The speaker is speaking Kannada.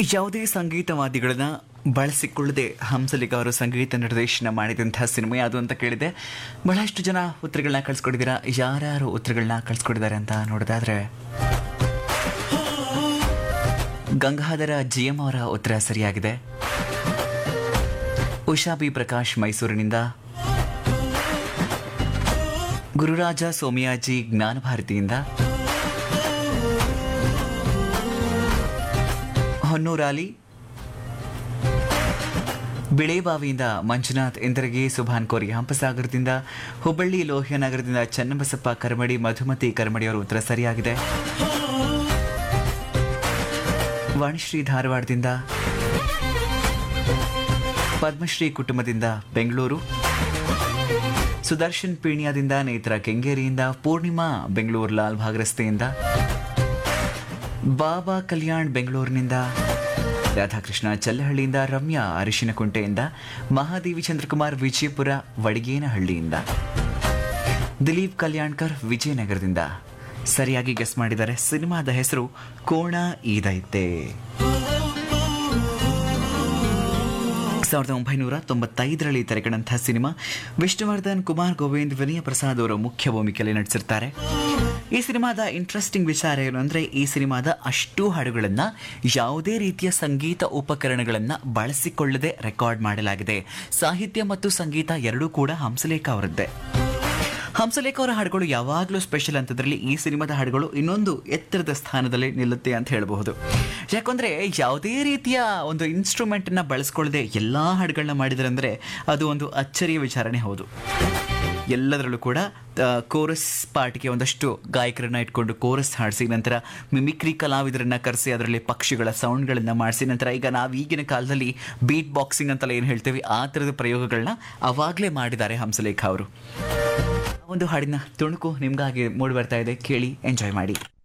ಯಾವುದೇ ಸಂಗೀತವಾದಿಗಳನ್ನ ಬಳಸಿಕೊಳ್ಳದೆ ಹಂಸಲಿಕ ಅವರು ಸಂಗೀತ ನಿರ್ದೇಶನ ಮಾಡಿದಂತಹ ಸಿನಿಮೆ ಅದು ಅಂತ ಕೇಳಿದೆ ಬಹಳಷ್ಟು ಜನ ಉತ್ತರಗಳನ್ನ ಕಳ್ಸ್ಕೊಟ್ಟಿದ್ದೀರಾ ಯಾರ್ಯಾರು ಉತ್ತರಗಳನ್ನ ಕಳ್ಸ್ಕೊಟ್ಟಿದ್ದಾರೆ ಅಂತ ನೋಡೋದಾದ್ರೆ ಗಂಗಾಧರ ಜಿ ಎಂ ಅವರ ಉತ್ತರ ಸರಿಯಾಗಿದೆ ಉಷಾ ಬಿ ಪ್ರಕಾಶ್ ಮೈಸೂರಿನಿಂದ ಗುರುರಾಜ ಸೋಮಯಾಜಿ ಜ್ಞಾನ ಭಾರತಿಯಿಂದ ಹೊನ್ನೂರಾಲಿ ಬಿಳೇಬಾವಿಯಿಂದ ಮಂಜುನಾಥ್ ಇಂದರಗಿ ಸುಭಾನ್ ಕೋರಿ ಹಂಪಸಾಗರದಿಂದ ಹುಬ್ಬಳ್ಳಿ ಲೋಹ್ಯನಗರದಿಂದ ಚನ್ನಬಸಪ್ಪ ಕರ್ಮಡಿ ಮಧುಮತಿ ಕರ್ಮಡಿ ಅವರ ಉತ್ತರ ಸರಿಯಾಗಿದೆ ವಾಣಿಶ್ರೀ ಧಾರವಾಡದಿಂದ ಪದ್ಮಶ್ರೀ ಕುಟುಂಬದಿಂದ ಬೆಂಗಳೂರು ಸುದರ್ಶನ್ ಪೀಣ್ಯದಿಂದ ನೇತ್ರ ಕೆಂಗೇರಿಯಿಂದ ಪೂರ್ಣಿಮಾ ಬೆಂಗಳೂರು ಲಾಲ್ ಭಾಗ್ ರಸ್ತೆಯಿಂದ ಬಾಬಾ ಕಲ್ಯಾಣ್ ಬೆಂಗಳೂರಿನಿಂದ ರಾಧಾಕೃಷ್ಣ ಚಲ್ಲಹಳ್ಳಿಯಿಂದ ರಮ್ಯಾ ಅರಿಶಿನಕುಂಟೆಯಿಂದ ಮಹಾದೇವಿ ಚಂದ್ರಕುಮಾರ್ ವಿಜಯಪುರ ವಡಿಗೇನಹಳ್ಳಿಯಿಂದ ದಿಲೀಪ್ ಕಲ್ಯಾಣ್ಕರ್ ವಿಜಯನಗರದಿಂದ ಸರಿಯಾಗಿ ಗೆಸ್ ಮಾಡಿದ್ದಾರೆ ಸಿನಿಮಾದ ಹೆಸರು ಕೋಣ ಈದೈತೆ ಸಾವಿರದ ಒಂಬೈನೂರ ತೊಂಬತ್ತೈದರಲ್ಲಿ ತೆರೆಕಂಡಂತಹ ಸಿನಿಮಾ ವಿಷ್ಣುವರ್ಧನ್ ಕುಮಾರ್ ಗೋವಿಂದ್ ವಿನಯ ಪ್ರಸಾದ್ ಅವರು ಮುಖ್ಯ ಭೂಮಿಕೆಯಲ್ಲಿ ನಟಿಸಿರ್ತಾರೆ ಈ ಸಿನಿಮಾದ ಇಂಟ್ರೆಸ್ಟಿಂಗ್ ವಿಚಾರ ಏನು ಅಂದರೆ ಈ ಸಿನಿಮಾದ ಅಷ್ಟು ಹಾಡುಗಳನ್ನು ಯಾವುದೇ ರೀತಿಯ ಸಂಗೀತ ಉಪಕರಣಗಳನ್ನು ಬಳಸಿಕೊಳ್ಳದೆ ರೆಕಾರ್ಡ್ ಮಾಡಲಾಗಿದೆ ಸಾಹಿತ್ಯ ಮತ್ತು ಸಂಗೀತ ಎರಡೂ ಕೂಡ ಹಂಸಲೇಖ ಅವರದ್ದೇ ಹಂಸಲೇಖ ಅವರ ಹಾಡುಗಳು ಯಾವಾಗಲೂ ಸ್ಪೆಷಲ್ ಅಂತದ್ರಲ್ಲಿ ಈ ಸಿನಿಮಾದ ಹಾಡುಗಳು ಇನ್ನೊಂದು ಎತ್ತರದ ಸ್ಥಾನದಲ್ಲಿ ನಿಲ್ಲುತ್ತೆ ಅಂತ ಹೇಳಬಹುದು ಯಾಕಂದ್ರೆ ಯಾವುದೇ ರೀತಿಯ ಒಂದು ಇನ್ಸ್ಟ್ರೂಮೆಂಟ್ ಅನ್ನ ಬಳಸ್ಕೊಳ್ಳದೆ ಎಲ್ಲಾ ಹಾಡುಗಳನ್ನ ಮಾಡಿದ್ರೆ ಅಂದ್ರೆ ಅದು ಒಂದು ಅಚ್ಚರಿಯ ವಿಚಾರಣೆ ಹೌದು ಎಲ್ಲದರಲ್ಲೂ ಕೂಡ ಕೋರಸ್ ಪಾರ್ಟಿಗೆ ಒಂದಷ್ಟು ಗಾಯಕರನ್ನ ಇಟ್ಕೊಂಡು ಕೋರಸ್ ಹಾಡಿಸಿ ನಂತರ ಮಿಮಿಕ್ರಿ ಕಲಾವಿದರನ್ನ ಕರೆಸಿ ಅದರಲ್ಲಿ ಪಕ್ಷಿಗಳ ಸೌಂಡ್ಗಳನ್ನ ಮಾಡಿಸಿ ನಂತರ ಈಗ ನಾವು ಈಗಿನ ಕಾಲದಲ್ಲಿ ಬೀಟ್ ಬಾಕ್ಸಿಂಗ್ ಅಂತೆಲ್ಲ ಏನು ಹೇಳ್ತೀವಿ ಆ ಥರದ ಪ್ರಯೋಗಗಳನ್ನ ಅವಾಗಲೇ ಮಾಡಿದ್ದಾರೆ ಹಂಸಲೇಖ ಅವರು ಒಂದು ಹಾಡಿನ ತುಣುಕು ನಿಮ್ಗಾಗಿ ಮೂಡಿ ಬರ್ತಾ ಇದೆ ಕೇಳಿ ಎಂಜಾಯ್ ಮಾಡಿ